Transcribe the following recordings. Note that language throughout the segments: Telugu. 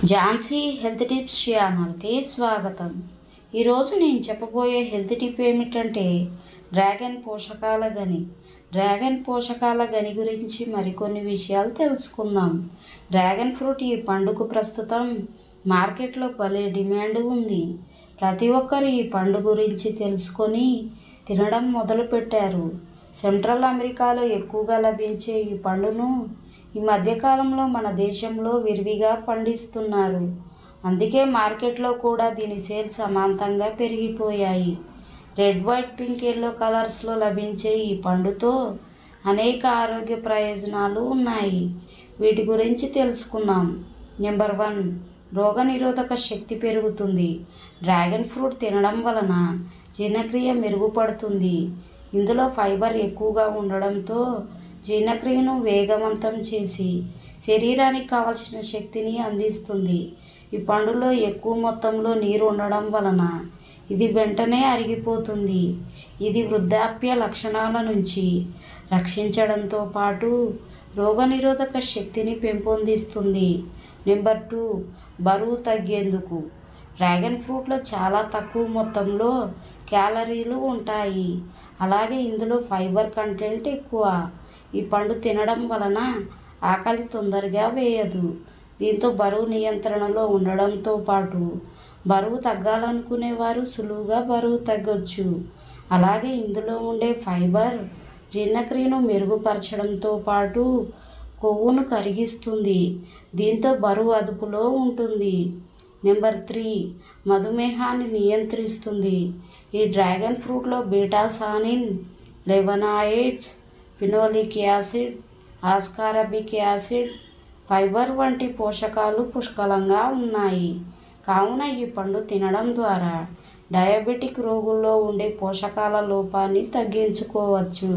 ఝాన్సీ హెల్త్ టిప్స్ ఛానల్కి స్వాగతం ఈరోజు నేను చెప్పబోయే హెల్త్ టిప్ ఏమిటంటే డ్రాగన్ పోషకాల గని డ్రాగన్ పోషకాల గని గురించి మరికొన్ని విషయాలు తెలుసుకుందాం డ్రాగన్ ఫ్రూట్ ఈ పండుగ ప్రస్తుతం మార్కెట్లో భలే డిమాండ్ ఉంది ప్రతి ఒక్కరు ఈ పండు గురించి తెలుసుకొని తినడం మొదలుపెట్టారు సెంట్రల్ అమెరికాలో ఎక్కువగా లభించే ఈ పండును ఈ మధ్యకాలంలో మన దేశంలో విరివిగా పండిస్తున్నారు అందుకే మార్కెట్లో కూడా దీని సేల్స్ అమాంతంగా పెరిగిపోయాయి రెడ్ వైట్ పింక్ ఎల్లో కలర్స్లో లభించే ఈ పండుతో అనేక ఆరోగ్య ప్రయోజనాలు ఉన్నాయి వీటి గురించి తెలుసుకుందాం నెంబర్ వన్ రోగనిరోధక శక్తి పెరుగుతుంది డ్రాగన్ ఫ్రూట్ తినడం వలన జీర్ణక్రియ మెరుగుపడుతుంది ఇందులో ఫైబర్ ఎక్కువగా ఉండడంతో జీర్ణక్రియను వేగవంతం చేసి శరీరానికి కావలసిన శక్తిని అందిస్తుంది ఈ పండులో ఎక్కువ మొత్తంలో నీరు ఉండడం వలన ఇది వెంటనే అరిగిపోతుంది ఇది వృద్ధాప్య లక్షణాల నుంచి రక్షించడంతో పాటు రోగనిరోధక శక్తిని పెంపొందిస్తుంది నెంబర్ టూ బరువు తగ్గేందుకు డ్రాగన్ ఫ్రూట్లో చాలా తక్కువ మొత్తంలో క్యాలరీలు ఉంటాయి అలాగే ఇందులో ఫైబర్ కంటెంట్ ఎక్కువ ఈ పండు తినడం వలన ఆకలి తొందరగా వేయదు దీంతో బరువు నియంత్రణలో ఉండడంతో పాటు బరువు తగ్గాలనుకునేవారు సులువుగా బరువు తగ్గొచ్చు అలాగే ఇందులో ఉండే ఫైబర్ జీర్ణక్రియను మెరుగుపరచడంతో పాటు కొవ్వును కరిగిస్తుంది దీంతో బరువు అదుపులో ఉంటుంది నెంబర్ త్రీ మధుమేహాన్ని నియంత్రిస్తుంది ఈ డ్రాగన్ ఫ్రూట్లో betacyanin flavonoids phenolic acid ascorbic acid fibre వంటి పోషకాలు పుష్కలంగా ఉన్నాయి కావున ఈ పండు తినడం ద్వారా డయాబెటిక్ రోగుల్లో ఉండే పోషకాల లోపాన్ని తగ్గించుకోవచ్చు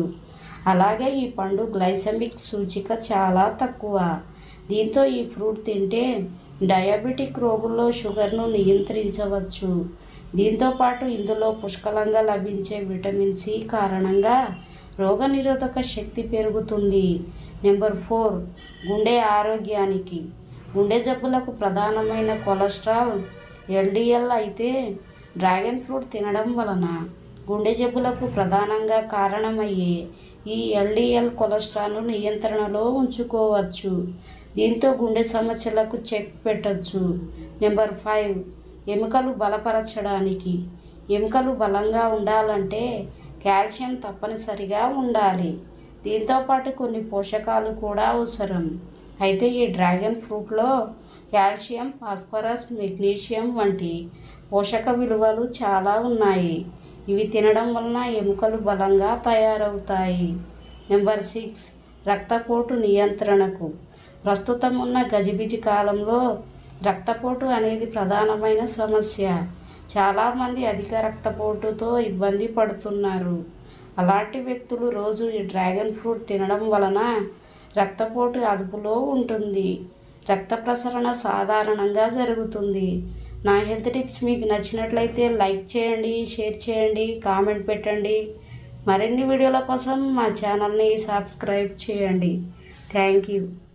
అలాగే ఈ పండు గ్లైసమిక్ సూచిక చాలా తక్కువ దీంతో ఈ ఫ్రూట్ తింటే డయాబెటిక్ రోగుల్లో షుగర్ను నియంత్రించవచ్చు దీంతోపాటు ఇందులో పుష్కలంగా లభించే విటమిన్ సి కారణంగా రోగనిరోధక శక్తి పెరుగుతుంది నెంబర్ ఫోర్ గుండె ఆరోగ్యానికి గుండె జబ్బులకు ప్రధానమైన కొలెస్ట్రాల్ ఎల్డిఎల్ అయితే డ్రాగన్ ఫ్రూట్ తినడం వలన గుండె జబ్బులకు ప్రధానంగా కారణమయ్యే ఈ ఎల్డిఎల్ కొలెస్ట్రాల్ను నియంత్రణలో ఉంచుకోవచ్చు దీంతో గుండె సమస్యలకు చెక్ పెట్టచ్చు నెంబర్ ఫైవ్ ఎముకలు బలపరచడానికి ఎముకలు బలంగా ఉండాలంటే కాల్షియం తప్పనిసరిగా ఉండాలి దీంతోపాటు కొన్ని పోషకాలు కూడా అవసరం అయితే ఈ డ్రాగన్ ఫ్రూట్లో కాల్షియం ఫాస్ఫరస్ మెగ్నీషియం వంటి పోషక విలువలు చాలా ఉన్నాయి ఇవి తినడం వలన ఎముకలు బలంగా తయారవుతాయి నెంబర్ సిక్స్ రక్తపోటు నియంత్రణకు ప్రస్తుతం ఉన్న గజిబిజి కాలంలో రక్తపోటు అనేది ప్రధానమైన సమస్య చాలామంది అధిక రక్తపోటుతో ఇబ్బంది పడుతున్నారు అలాంటి వ్యక్తులు రోజు ఈ డ్రాగన్ ఫ్రూట్ తినడం వలన రక్తపోటు అదుపులో ఉంటుంది రక్త ప్రసరణ సాధారణంగా జరుగుతుంది నా హెల్త్ టిప్స్ మీకు నచ్చినట్లయితే లైక్ చేయండి షేర్ చేయండి కామెంట్ పెట్టండి మరిన్ని వీడియోల కోసం మా ఛానల్ని సబ్స్క్రైబ్ చేయండి థ్యాంక్ యూ